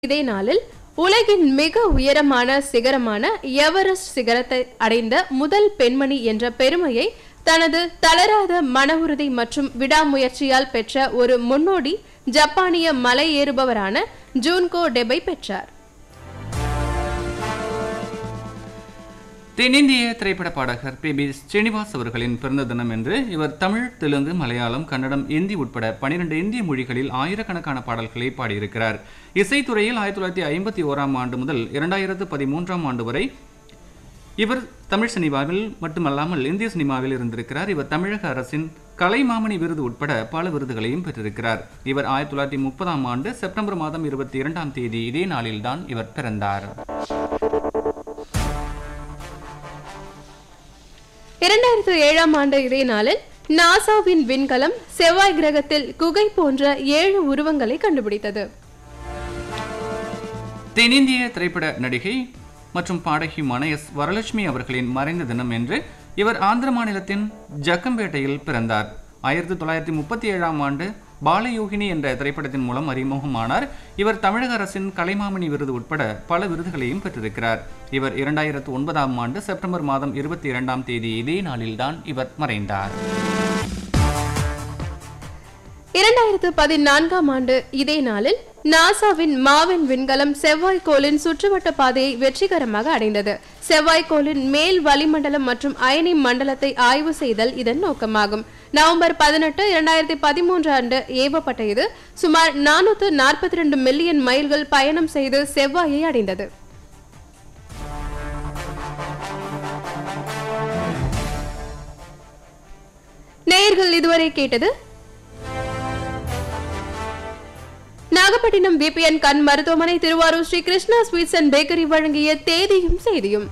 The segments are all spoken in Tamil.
இதே நாளில் உலகின் மிக உயரமான சிகரமான எவரெஸ்ட் சிகரத்தை அடைந்த முதல் பெண்மணி என்ற பெருமையை தனது தளராத மன உறுதி மற்றும் விடாமுயற்சியால் பெற்ற ஒரு முன்னோடி ஜப்பானிய மலை ஏறுபவரான ஜூன்கோ டெபை பெற்றார் தென்னிந்திய திரைப்பட பாடகர் பி பி ஸ்ரீனிவாஸ் அவர்களின் பிறந்த தினம் என்று இவர் தமிழ் தெலுங்கு மலையாளம் கன்னடம் இந்தி உட்பட பனிரெண்டு இந்திய மொழிகளில் ஆயிரக்கணக்கான பாடல்களை பாடியிருக்கிறார் இசைத்துறையில் ஆயிரத்தி தொள்ளாயிரத்தி ஐம்பத்தி ஓராம் ஆண்டு முதல் இரண்டாயிரத்து பதிமூன்றாம் ஆண்டு வரை இவர் தமிழ் சினிமாவில் மட்டுமல்லாமல் இந்திய சினிமாவில் இருந்திருக்கிறார் இவர் தமிழக அரசின் கலைமாமணி விருது உட்பட பல விருதுகளையும் பெற்றிருக்கிறார் இவர் ஆயிரத்தி தொள்ளாயிரத்தி முப்பதாம் ஆண்டு செப்டம்பர் மாதம் இருபத்தி இரண்டாம் தேதி இதே நாளில்தான் இவர் பிறந்தார் இரண்டாயிரத்து ஏழாம் ஆண்டு இதே நாளில் நாசாவின் விண்கலம் செவ்வாய் கிரகத்தில் குகை போன்ற ஏழு உருவங்களை கண்டுபிடித்தது தென்னிந்திய திரைப்பட நடிகை மற்றும் பாடகியுமான எஸ் வரலட்சுமி அவர்களின் மறைந்த தினம் என்று இவர் ஆந்திர மாநிலத்தின் ஜக்கம்பேட்டையில் பிறந்தார் ஆயிரத்தி தொள்ளாயிரத்தி முப்பத்தி ஏழாம் ஆண்டு பாலயோகினி என்ற திரைப்படத்தின் மூலம் அறிமுகமானார் இவர் தமிழக அரசின் கலைமாமணி விருது உட்பட பல விருதுகளையும் பெற்றிருக்கிறார் இவர் இரண்டாயிரத்து ஒன்பதாம் ஆண்டு செப்டம்பர் மாதம் இருபத்தி இரண்டாம் தேதி இதே நாளில்தான் இவர் மறைந்தார் இரண்டாயிரத்து பதினான்காம் ஆண்டு இதே நாளில் நாசாவின் மாவின் விண்கலம் செவ்வாய்க்கோளின் சுற்றுவட்ட பாதையை வெற்றிகரமாக அடைந்தது செவ்வாய்க்கோளின் மேல் வளிமண்டலம் மற்றும் அயனி மண்டலத்தை ஆய்வு செய்தல் இதன் நோக்கமாகும் நவம்பர் பதினெட்டு இரண்டாயிரத்தி பதிமூன்று ஆண்டு ஏவப்பட்ட இது சுமார் நானூற்று நாற்பத்தி ரெண்டு மில்லியன் மைல்கள் பயணம் செய்து செவ்வாயை அடைந்தது நேயர்கள் இதுவரை கேட்டது நாகப்பட்டினம் பிபிஎன் கண் மருத்துவமனை Tiruvarur Sri Krishna sweets and bakery வழங்கிய தேதியும் செய்தியும்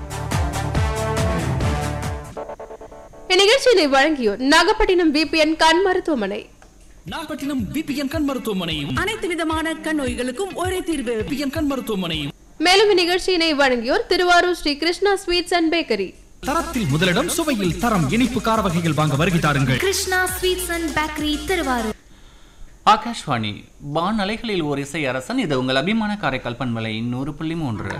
இந்நிகழ்ச்சியினை வழங்கியோர் நாகப்பட்டினம் பிபிஎன் கண் மருத்துவமனை நாகப்பட்டினம் பிபிஎன் கண் மருத்துவமனையும் அனைத்து விதமான கண் நோய்களுக்கும் ஒரே தீர்வு பிபிஎன் கண் மருத்துவமனையும் மேலும் இந்நிகழ்ச்சியினை வழங்கியோர் Tiruvarur Sri Krishna sweets and bakery தரத்தில் முதலிடம் சுவையில் தரம் இனிப்பு கார வகைகள் வாங்க வருகை தாருங்கள் Krishna sweets and bakery Tiruvarur Akashvani வான் அலைகளில் ஓர் இசை அரசன் இது உங்கள் அபிமான காரைக்கால் பண்பலை நூறு புள்ளி மூன்று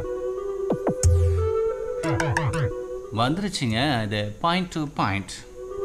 வந்துருச்சுங்க இது point to point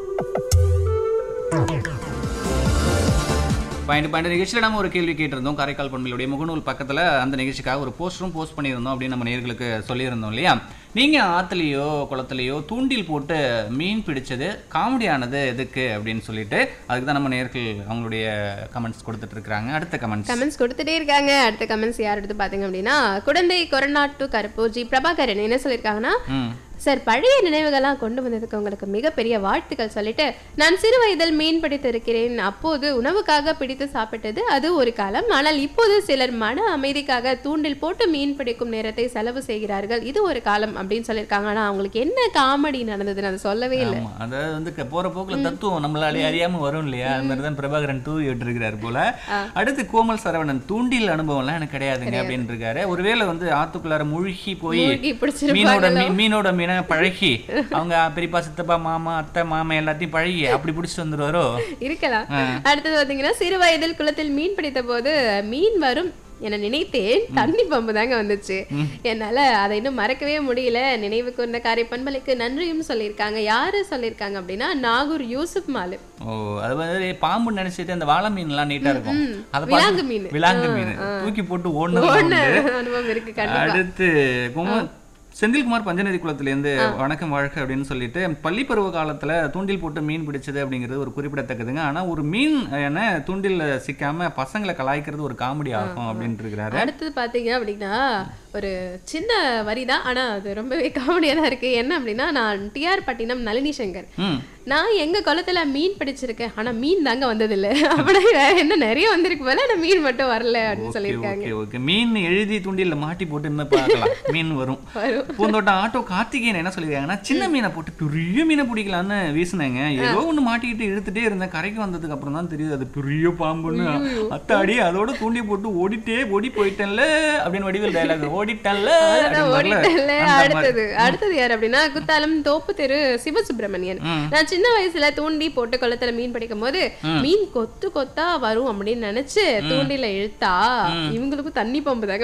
point point நிகழ்ச்சியில் நம்ம ஒரு கேள்வி கேட்டிருந்தோம் காரைக்கால் பண்பலையுடைய முகநூல் பக்கத்தில் அந்த நிகழ்ச்சிக்காக ஒரு போஸ்டரும் போஸ்ட் பண்ணியிருந்தோம் அப்படின்னு நம்ம நேர்களுக்கு சொல்லியிருந்தோம் இல்லையா நீங்கள் ஆற்றுலையோ குளத்துலையோ தூண்டில் போட்டு மீன் பிடிச்சது காமெடியானது எதுக்கு அப்படின்னு சொல்லிட்டு அதுக்கு தான் நம்ம நேர்கள் அவங்களுடைய கமெண்ட்ஸ் கொடுத்துட்டு இருக்காங்க அடுத்த கமெண்ட்ஸ் கமெண்ட்ஸ் கொடுத்துட்டே இருக்காங்க அடுத்த கமெண்ட்ஸ் யார் எடுத்து பாத்தீங்க அப்படின்னா குடந்தை கொரநாட்டு கருப்பூஜி பிரபாகரன் என்ன சொல்லியிருக்காங்கன்னா ம் சார் பழைய நினைவுகள்லாம் கொண்டு வந்ததுக்கு உங்களுக்கு மிகப்பெரிய வாழ்த்துக்கள் சொல்லிட்டு நான் சிறு வயதில் மீன் பிடித்து இருக்கிறேன் அப்போது உணவுக்காக பிடித்து சாப்பிட்டது அது ஒரு காலம் ஆனால் இப்போது சிலர் மன அமைதிக்காக தூண்டில் போட்டு மீன் பிடிக்கும் நேரத்தை செலவு செய்கிறார்கள் இது ஒரு காலம் அப்படின்னு சொல்லியிருக்காங்க ஆனா அவங்களுக்கு என்ன காமெடி நடந்ததுன்னு அதை சொல்லவே இல்லை ஆமா அதாவது வந்து க- போற போக்குல தத்துவம் நம்மளாலே அறியாம வரும் இல்லையா அந்த மாதிரி தான் பிரபாகரன் தூவி விட்டுருக்கிறார் போல அடுத்து கோமல் சரவணன் தூண்டில் அனுபவம்லாம் எனக்கு கிடையாதுங்க அப்படின்னு இருக்காரு ஒருவேளை வந்து ஆத்துக்குள்ளார மூழ்கி போய் மூழ்கி பிடிச்சிருப்பாங்களோ? மீனோட மீ- மீனோட மீனை பழகி அவங்க பெரியப்பா சித்தப்பா மாமா அத்தை மாமா எல்லாத்தையும் பழகி அப்படி பிடிச்சிட்டு வந்துருவாரோ இருக்கலாம் அடுத்தது பாத்தீங்கன்னா சிறு வயதில் குளத்தில் மீன் பிடித்த போது மீன் வரும் என நினைத்தேன் தண்ணி பம்பு தாங்க வந்துச்சு என்னால அதை இன்னும் மறக்கவே முடியல நினைவு கூர்ந்த காரை பண்பலைக்கு நன்றியும் சொல்லியிருக்காங்க யாரு சொல்லியிருக்காங்க அப்படின்னா நாகூர் யூசுப் மாலு ஓ அது வந்து பாம்பு நினைச்சிட்டு அந்த வாழை மீன் எல்லாம் நீட்டா இருக்கும் அதை பார்த்து- விலாங்கு மீன். விலாங்கு மீன் தூக்கி போட்டு ஓடணும் ஒண்ணு அனுபவம் இருக்கு கண்டிப்பா அடுத்து கும- செந்தில்குமார் பஞ்சநதி குளத்திலேருந்து வணக்கம் வாழ்க அப்படின்னு சொல்லிட்டு பள்ளி பருவ காலத்துல தூண்டில் போட்டு மீன் பிடிச்சது அப்படிங்கிறது ஒரு குறிப்பிடத்தக்கதுங்க ஆனா ஒரு மீன் என்ன தூண்டில் சிக்காம பசங்களை கலாய்க்கிறது ஒரு காமெடி ஆகும் அப்படின்னு இருக்கிறாரு அடுத்தது பாத்தீங்க அப்படின்னா ஒரு சின்ன வரி தான் ஆனா அது ரொம்பவே காமெடியா தான் இருக்கு என்ன அப்படின்னா நான் டிஆர் பட்டினம் நளினி சங்கர் ம் நான் எங்க குளத்துல மீன் பிடிச்சிருக்கேன் ஆனா மீன் தாங்க வந்ததில்ல அப்படி வேற என்ன நிறைய வந்திருக்கு போல ஆனா மீன் மட்டும் வரல அப்படின்னு ஓகே சொல்லியிருக்காங்க ஓகே ஓகே மீன் எழுதி தூண்டில்ல மாட்டி போட்டு இன்னும் பார்க்கலாம் மீன் வரும் வரும். பூந்தோட்டம் ஆட்டோ கார்த்திகேயன் என்ன சொல்லியிருக்காங்கன்னா சின்ன மீனை போட்டு பெரிய மீனை பிடிக்கலான்னு வீசினாங்க ஏதோ ஒண்ணு மாட்டிக்கிட்டு இழுத்துட்டே இருந்தேன் கரைக்கு வந்ததுக்கு அப்புறம் தான் தெரியுது அது பெரிய பாம்புன்னு அத்தாடி அதோட தூண்டி போட்டு ஓடிட்டே ஓடி போயிட்டேன்ல அப்படின்னு வடிவில் டயலாக் ஓடிட்டேன்ல அதான் அப்படிம்பார்ல. ஓடிட்டல்ல அந்த மாதிரி. அடுத்தது அடுத்தது யார் அப்படின்னா குத்தாலம் தோப்பு தெரு சிவசுப்பிரமணியன் நான் சின்ன வயசுல தூண்டி போட்டு குளத்துல மீன் பிடிக்கும் போது மீன் கொத்து கொத்தா வரும் அப்படின்னு நினைச்சு தூண்டில இழுத்தா இவங்களுக்கும் தண்ணி பம்பு தாங்க